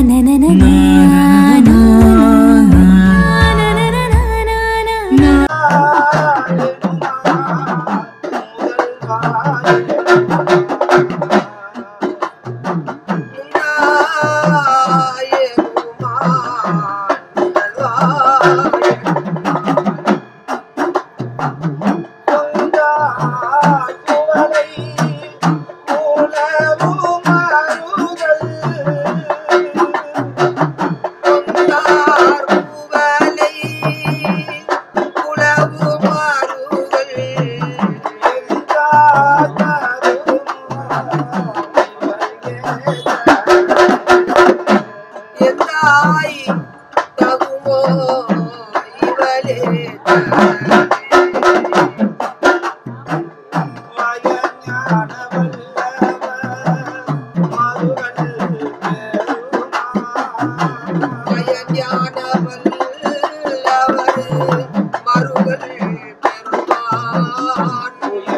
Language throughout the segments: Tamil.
எந்தாய் தகுமோ இவளே பயஞான வல்லவர் மருகல் பெருமான்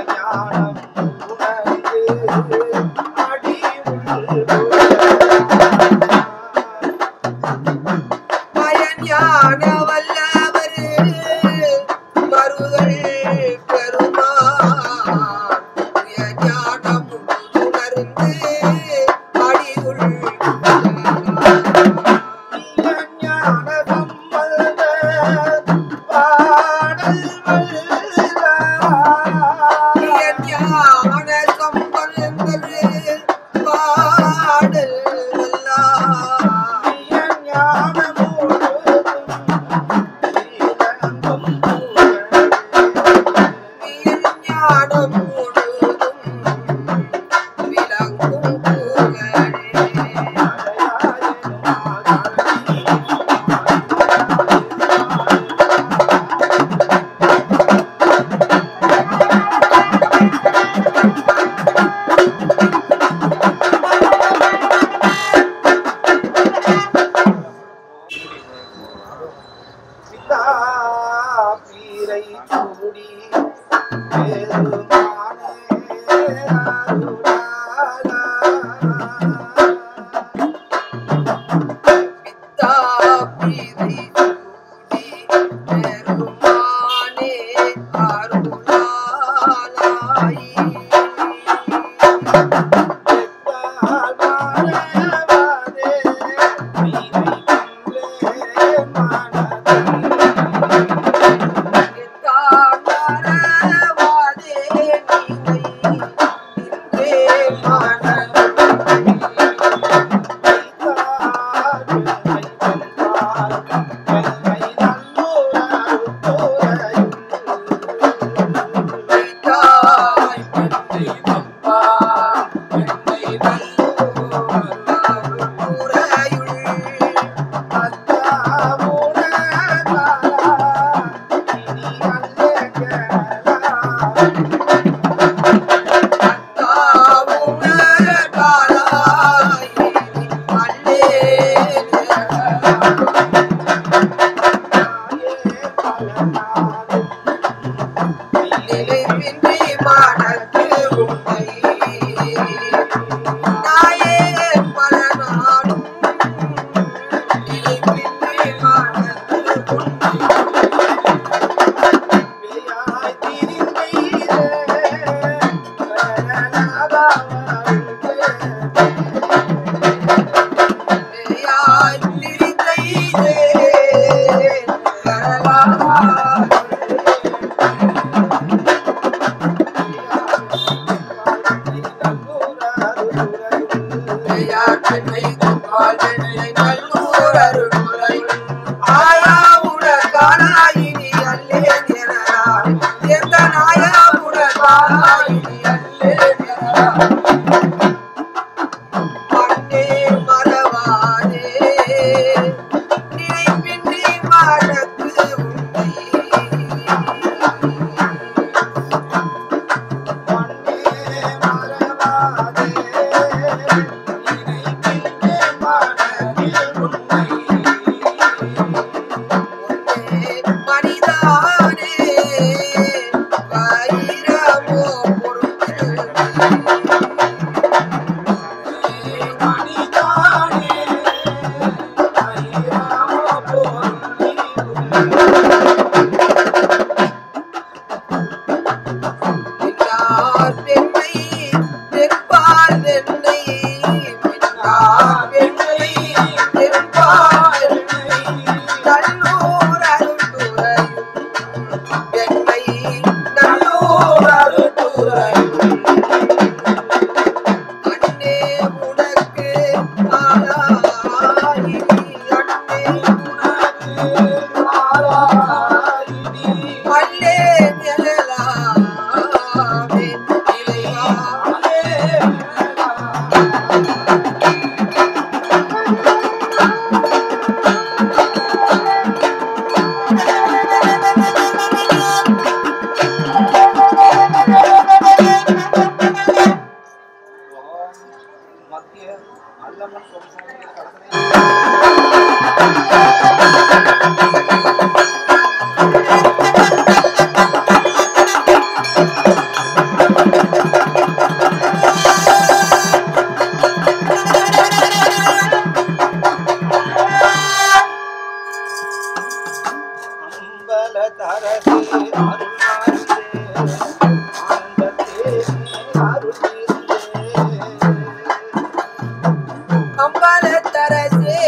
பயஞான வல்லவர் மருகல் பெருமான் ஞானம் உணர்ந்து அடியுள் ஞான சம்பந்தர் பாடல் வல்லார் ஞானம் முழுதும் விளங்கும் புகழே பீரை சூடி பெருமானே அருளாளா. பித்தாபிரை சூடி பெருமானே அருளாலாய். எத்தாமரவாதே நீலை இன்றே மனதாய் நிலைப்பின்றி மானத்து உன்னை நாயே பல நாளும் நிலைப்பின்றி மானத்து உன்னை யாய் திரிதைதே கரலாய் யாற்றனை குப்பால் வெண்ணை நல்லூர் அருள்முறை ஆயாவுட காலாயினி அல்லே நிறராய் எந்த நாயாவுட காலாயினி அல்லே நிறராய் மண்ணே மறவாதே நினைப்பின்றி மனக்கு உன்னை மறவாதே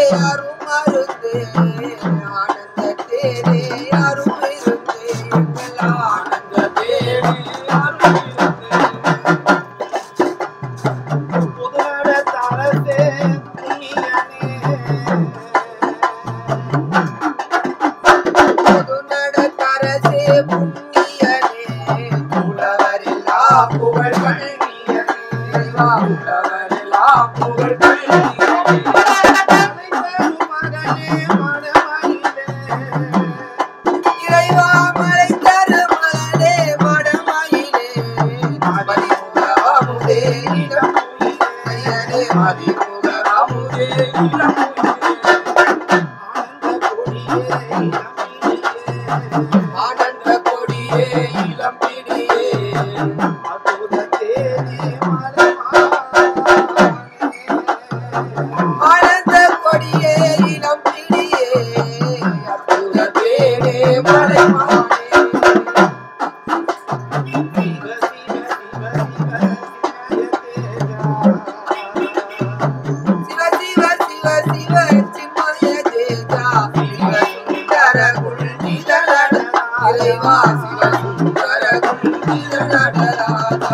அரும் மருந்தே ஆனந்த தேரே அரும் இருந்தே எங்கள் ஆனந்த தேரே அரும் இருந்தே புதுநட தரத்தே புண்ணியனே பொதுநடத்தரசே புண்ணியனே உழவரில்லா புகழ் கல்வியனே உழவரில்லா புகழ் கல்வியனே அனைத்தரும் மகனே மணமயிலே இறைவா மலை தருமலே மடமயிலே மதிமுக அமுதே இளம் புலியே மதிமுக அமுதே இளம் ஆனந்த கொடியே இளம்பிடியே ஆனந்த கொடியே இளம் பிடியே அற்புத தேனே மலமானே ஆனந்த கொடியே இளம் பிடியே அற்புத தேனே மலைமானே சிவ சிவ சிவ சிவ சிவ தேஜா சிவ சிவ சிவ சிவ சின்மய தேஜா சிவ சுந்தர குல்ஜித நடனா இறைவா சிவ சுந்தர குல்ஜித நடராஜா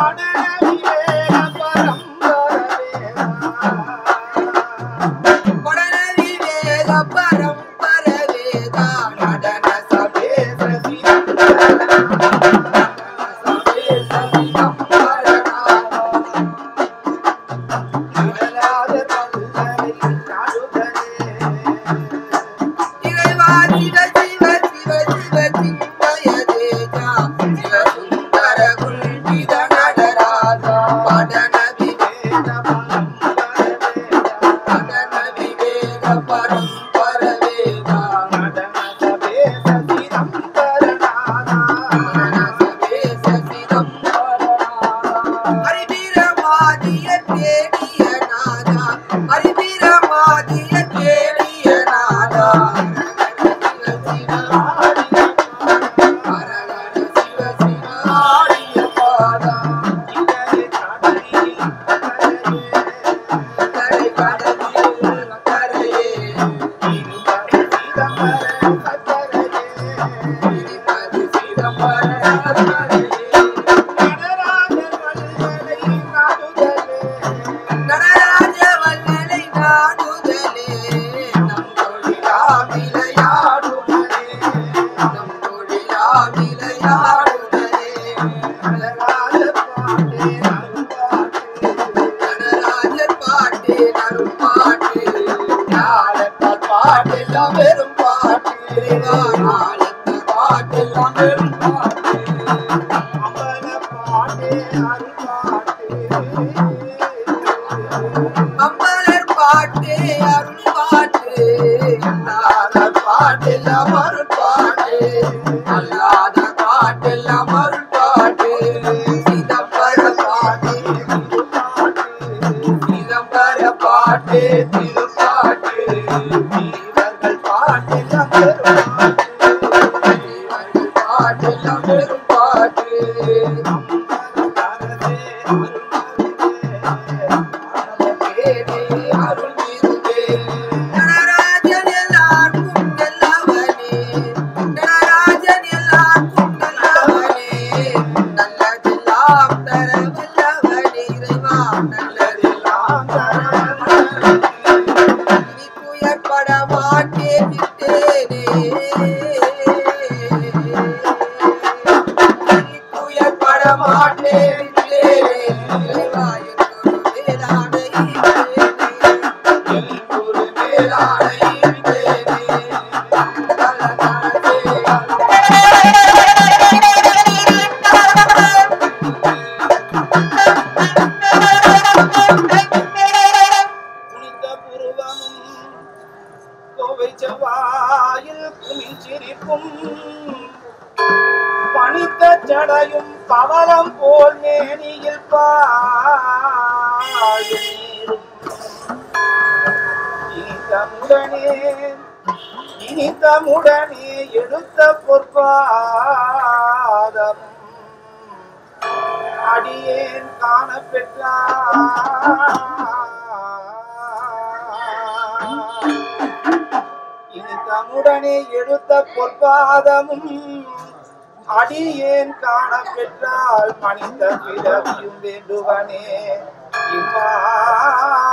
கொடநதி வேத பரம்பர வேதா நடன சபேச சபேச சிதம்பரநாதா இறைவா சிவ சிவ சிவ சிவ சின்மய தேஜா சிவ சுந்தர குல்ஜித நடராஜா படன விவேக படன விவேக பரம்பர வேதா நடன சபேச சிதம்பரநாதா ஹரிவீரமாதிய தேடிய நாதா ஹரிவீரமாதிய தேடிய நாதா ஹரஹர சிவ சிவ ஆடிய பாதா கரை கடலில் கரையே திருமதி சிதம்பர கரையே நடராஜ வல்லலை நாடுதலே நம் தொழிலா விளையாடுதலே நம் தொழிலா விளையாடுதலே நடராஜர் பாட்டு நரும் பாட்டு ஞானத்தால் பாட்டெல்லாம் வெறும் பாட்டு ஞானத்தால் பாட்டெல்லாம் வெறும் பாட்டு அம்பலர் பாட்டு அருள் பாட்டு அல்லாத பாட்டெல்லாம் அருள் பாட்டு அல்லாத பாட்டெல்லாம் அருள் பாட்டு சிதம்பர பாட்டு சிதம்பர பாட்டு திருப்பாட்டு இவர்கள் பாட்டெல்லாம் பெரும் பாட்டு இவர்கள் பாட்டெல்லாம் பெரும் பாட்டு அருள் இருந்தே நடராஜன் எல்லாருக்கும் நல்லவனே நடராஜன் எல்லாருக்கும் நல்லவனே நல்லதெல்லாம் தர வல்லவனே இறைவா நல்லதெல்லாம் தர வல்லவனே இனி துயர்பட மாட்டேன் விட்டேனே இனி துயர்பட மாட்டேன் விட்டேனே இறைவா என்னொரு மேலான ஈரேனே. ஒரு மேலான ஈரேனே. தல தலதே புனித புருவமும் கோவை செவ்வாயில் குமிச்சிரிப்பும் பனித்த ஜடையும் பவளம் போல் மேனியில் பாயும் நீரும் இனிதமுடனே இனிதமுடனே எடுத்த பொற்பாதம் அடியேன் காண பெற்றார் இனி தம்முடனே எடுத்த பொற்பாதமும் அடியேன் காண பெற்றால் மனித பிறவியும் வேண்டுவனே இம்மா